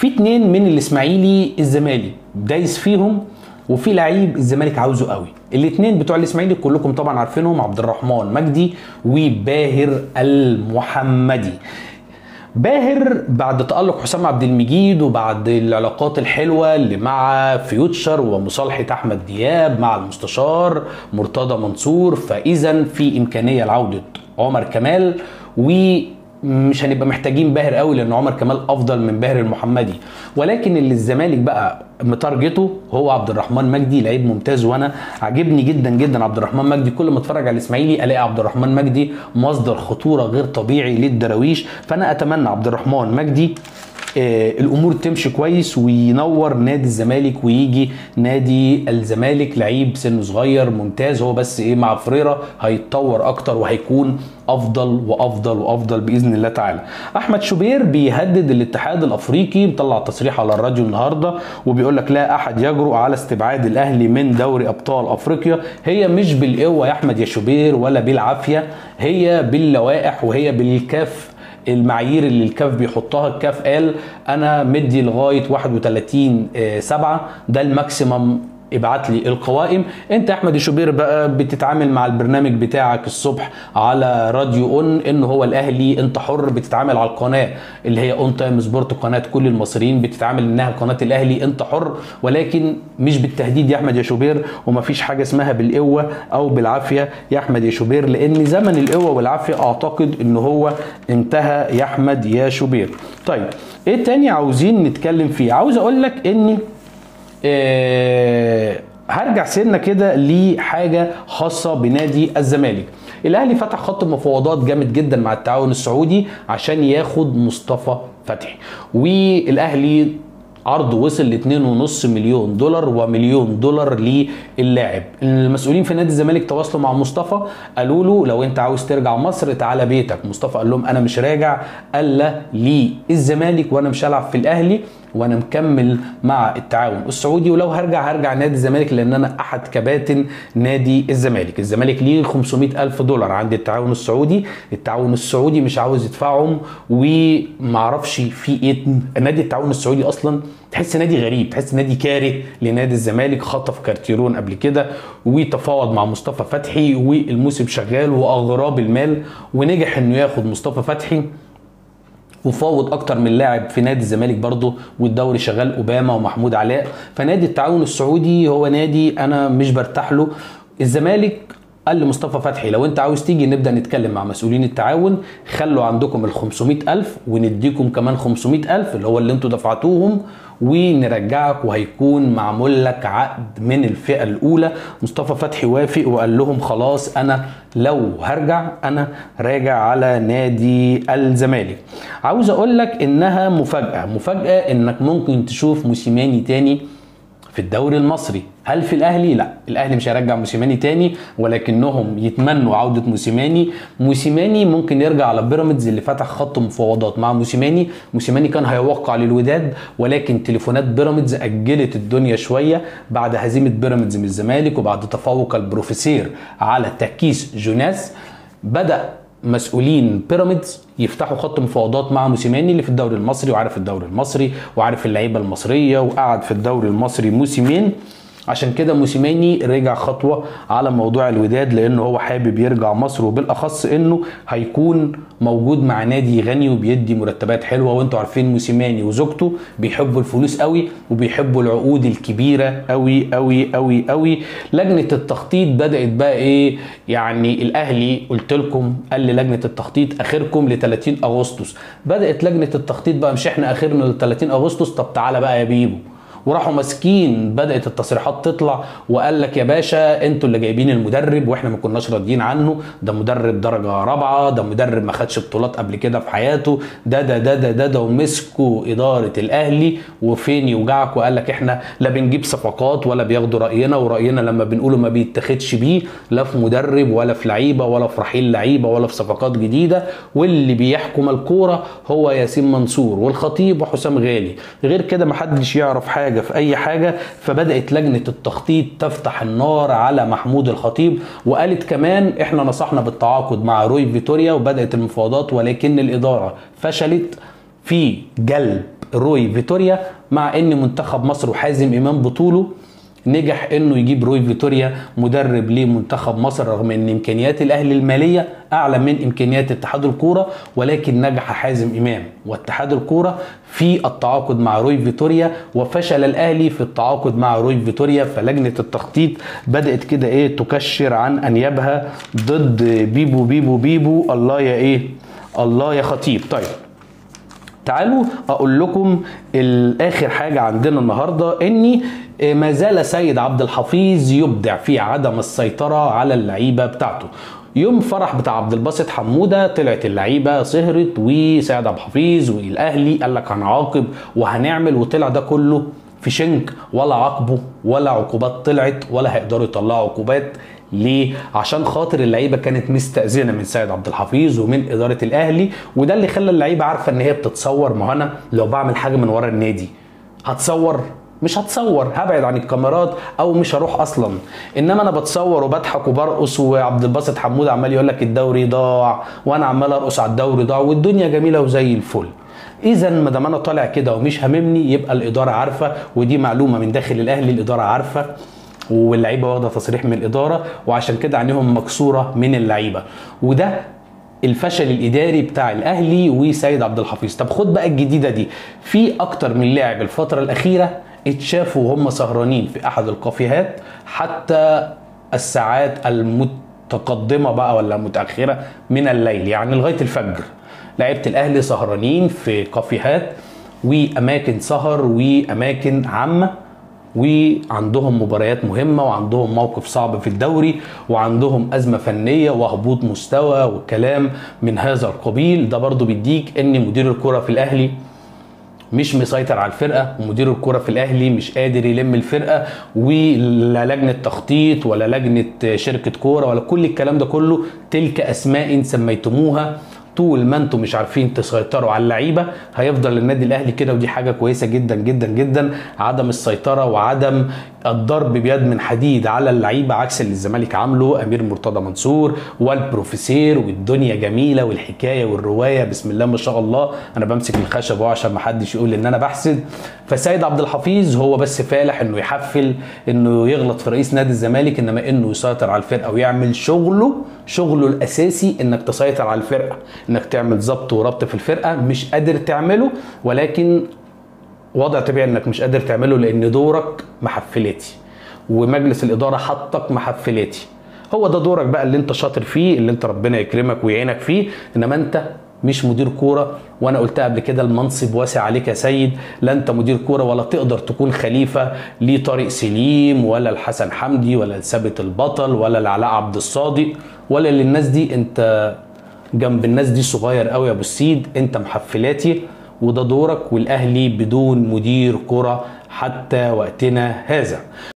في اتنين من الاسماعيلي الزمالك دايس فيهم وفي لعيب الزمالك عاوزه قوي الاثنين بتوع الاسماعيلي كلكم طبعا عارفينهم عبد الرحمن مجدي وباهر المحمدي باهر بعد تألق حسام عبد المجيد وبعد العلاقات الحلوة اللي مع فيوتشر ومصالحة أحمد دياب مع المستشار مرتضى منصور فإذا في إمكانية لعودة عمر كمال و مش هنبقى محتاجين باهر قوي لان عمر كمال افضل من باهر المحمدي ولكن اللي الزمالك بقى متارجته هو عبد الرحمن مجدي لعيب ممتاز وانا عاجبني جدا جدا عبد الرحمن مجدي كل ما اتفرج على الاسماعيلي الاقي عبد الرحمن مجدي مصدر خطوره غير طبيعي للدراويش فانا اتمنى عبد الرحمن مجدي آه، الامور تمشي كويس وينور نادي الزمالك ويجي نادي الزمالك لعيب سنه صغير ممتاز هو بس ايه مع فريرة هيتطور اكتر وهيكون افضل وافضل وافضل باذن الله تعالى احمد شوبير بيهدد الاتحاد الافريقي مطلع تصريح على الراديو النهارده وبيقول لك لا احد يجرؤ على استبعاد الاهلي من دوري ابطال افريقيا هي مش بالقوه يا احمد يا شوبير ولا بالعافيه هي باللوائح وهي بالكاف المعايير اللي الكاف بيحطها الكاف قال انا مدي لغايه 31 7 ده الماكسيمم ابعت لي القوائم انت يا احمد شوبير بقى بتتعامل مع البرنامج بتاعك الصبح على راديو اون ان هو الاهلي انت حر بتتعامل على القناه اللي هي اون تايم سبورت قناه كل المصريين بتتعامل انها قناه الاهلي انت حر ولكن مش بالتهديد يا احمد يا شوبير ومفيش حاجه اسمها بالقوه او بالعافيه يا احمد يا شوبير لان زمن القوه والعافيه اعتقد ان هو انتهى يا احمد يا شوبير طيب ايه تاني عاوزين نتكلم فيه عاوز اقول لك ان آه، هرجع سنه كده لحاجه خاصه بنادي الزمالك الاهلي فتح خط مفاوضات جامد جدا مع التعاون السعودي عشان ياخد مصطفى فتحي والاهلي عرضه وصل ل 2.5 مليون دولار ومليون دولار للاعب المسؤولين في نادي الزمالك تواصلوا مع مصطفى قالوا له لو انت عاوز ترجع مصر تعالى بيتك مصطفى قال لهم انا مش راجع الا للزمالك وانا مش هلعب في الاهلي وانا مكمل مع التعاون السعودي ولو هرجع هرجع نادي الزمالك لان انا احد كباتن نادي الزمالك الزمالك ليه 500 الف دولار عند التعاون السعودي التعاون السعودي مش عاوز يدفعهم ومعرفش في ايه نادي التعاون السعودي اصلا تحس نادي غريب تحس نادي كاره لنادي الزمالك خطف كارتيرون قبل كده وتفاوض مع مصطفى فتحي والموسم شغال واغراب المال ونجح انه ياخد مصطفى فتحي وفاوض اكتر من لاعب في نادي الزمالك برضه والدوري شغال اوباما ومحمود علاء فنادي التعاون السعودي هو نادي انا مش برتاح له الزمالك قال لمصطفى فتحي لو انت عاوز تيجي نبدا نتكلم مع مسؤولين التعاون خلوا عندكم ال 500 الف ونديكم كمان 500 الف اللي هو اللي انتوا دفعتوهم ونرجعك وهيكون معمول لك عقد من الفئه الاولى مصطفى فتحي وافق وقال لهم خلاص انا لو هرجع انا راجع على نادي الزمالك عاوز اقول لك انها مفاجاه مفاجاه انك ممكن تشوف موسيماني تاني في الدوري المصري هل في الاهلي لا الاهلي مش هيرجع موسيماني تاني ولكنهم يتمنوا عوده موسيماني موسيماني ممكن يرجع على بيراميدز اللي فتح خط مفاوضات مع موسيماني موسيماني كان هيوقع للوداد ولكن تليفونات بيراميدز اجلت الدنيا شويه بعد هزيمه بيراميدز من الزمالك وبعد تفوق البروفيسير على تكيس جوناس بدا مسؤولين بيراميدز يفتحوا خط مفاوضات مع موسيماني اللي في الدوري المصري وعارف الدوري المصري وعارف اللعيبه المصريه وقعد في الدوري المصري موسمين عشان كده موسيماني رجع خطوه على موضوع الوداد لانه هو حابب يرجع مصر وبالاخص انه هيكون موجود مع نادي غني وبيدي مرتبات حلوه وانتوا عارفين موسيماني وزوجته بيحبوا الفلوس قوي وبيحبوا العقود الكبيره قوي قوي قوي قوي لجنه التخطيط بدات بقى ايه يعني الاهلي قلت لكم قال لجنه التخطيط اخركم ل 30 اغسطس بدات لجنه التخطيط بقى مش احنا اخرنا ل 30 اغسطس طب تعالى بقى يا بيبو وراحوا ماسكين بدات التصريحات تطلع وقال لك يا باشا انتوا اللي جايبين المدرب واحنا ما كناش راضيين عنه ده مدرب درجه رابعه ده مدرب ما خدش بطولات قبل كده في حياته ده ده ده ده ده, ده ومسكوا اداره الاهلي وفين يوجعك وقال لك احنا لا بنجيب صفقات ولا بياخدوا راينا وراينا لما بنقوله ما بيتاخدش بيه لا في مدرب ولا في لعيبه ولا في رحيل لعيبه ولا في صفقات جديده واللي بيحكم الكوره هو ياسين منصور والخطيب وحسام غالي غير كده محدش يعرف حاجه في اي حاجه فبدات لجنه التخطيط تفتح النار على محمود الخطيب وقالت كمان احنا نصحنا بالتعاقد مع روي فيتوريا وبدات المفاوضات ولكن الاداره فشلت في جلب روي فيتوريا مع ان منتخب مصر وحازم امام بطوله نجح انه يجيب روي فيتوريا مدرب لمنتخب مصر رغم ان امكانيات الاهلي الماليه اعلى من امكانيات اتحاد الكوره ولكن نجح حازم امام واتحاد الكوره في التعاقد مع روي فيتوريا وفشل الاهلي في التعاقد مع روي فيتوريا فلجنه التخطيط بدات كده ايه تكشر عن انيابها ضد بيبو بيبو بيبو الله يا ايه الله يا خطيب طيب تعالوا اقول لكم الاخر حاجه عندنا النهارده اني ما زال سيد عبد الحفيظ يبدع في عدم السيطره على اللعيبه بتاعته يوم فرح بتاع عبد الباسط حموده طلعت اللعيبه سهرت وسيد عبد الحفيظ والاهلي قال لك هنعاقب وهنعمل وطلع ده كله في شنك ولا عاقبه ولا عقوبات طلعت ولا هيقدروا يطلعوا عقوبات ليه؟ عشان خاطر اللعيبه كانت مستأذنه من سيد عبد الحفيظ ومن اداره الاهلي وده اللي خلى اللعيبه عارفه ان هي بتتصور ما انا لو بعمل حاجه من ورا النادي هتصور مش هتصور هبعد عن الكاميرات او مش هروح اصلا انما انا بتصور وبضحك وبرقص وعبد الباسط حمود عمال يقول لك الدوري ضاع وانا عمال ارقص على الدوري ضاع والدنيا جميله وزي الفل اذا ما دام انا طالع كده ومش هاممني يبقى الاداره عارفه ودي معلومه من داخل الاهلي الاداره عارفه واللعيبه واخده تصريح من الاداره وعشان كده عينيهم مكسوره من اللعيبه وده الفشل الاداري بتاع الاهلي وسيد عبد الحفيظ طب خد بقى الجديده دي في اكتر من لاعب الفتره الاخيره اتشافوا وهم سهرانين في احد الكافيهات حتى الساعات المتقدمه بقى ولا متاخره من الليل يعني لغايه الفجر لعيبه الاهلي سهرانين في كافيهات واماكن سهر واماكن عامه وعندهم مباريات مهمه وعندهم موقف صعب في الدوري وعندهم ازمه فنيه وهبوط مستوى وكلام من هذا القبيل ده برضو بيديك ان مدير الكره في الاهلي مش مسيطر على الفرقه ومدير الكره في الاهلي مش قادر يلم الفرقه ولا لجنه تخطيط ولا لجنه شركه كوره ولا كل الكلام ده كله تلك اسماء سميتموها طول ما انتم مش عارفين تسيطروا على اللعيبه هيفضل النادي الاهلي كده ودي حاجه كويسه جدا جدا جدا عدم السيطره وعدم الضرب بيد من حديد على اللعيبه عكس اللي الزمالك عامله امير مرتضى منصور والبروفيسير والدنيا جميله والحكايه والروايه بسم الله ما شاء الله انا بمسك الخشب اهو عشان ما حدش يقول ان انا بحسد فسيد عبد الحفيظ هو بس فالح انه يحفل انه يغلط في رئيس نادي الزمالك انما انه يسيطر على الفرقه ويعمل شغله شغله الاساسي انك تسيطر على الفرقه انك تعمل ضبط وربط في الفرقه مش قادر تعمله ولكن وضع طبيعي انك مش قادر تعمله لان دورك محفلاتي ومجلس الاداره حطك محفلاتي هو ده دورك بقى اللي انت شاطر فيه اللي انت ربنا يكرمك ويعينك فيه انما انت مش مدير كوره وانا قلتها قبل كده المنصب واسع عليك يا سيد لا انت مدير كوره ولا تقدر تكون خليفه لطارق سليم ولا الحسن حمدي ولا لثابت البطل ولا لعلاء عبد الصادق ولا للناس دي انت جنب الناس دي صغير قوي يا ابو السيد انت محفلاتي وده دورك والاهلي بدون مدير كره حتى وقتنا هذا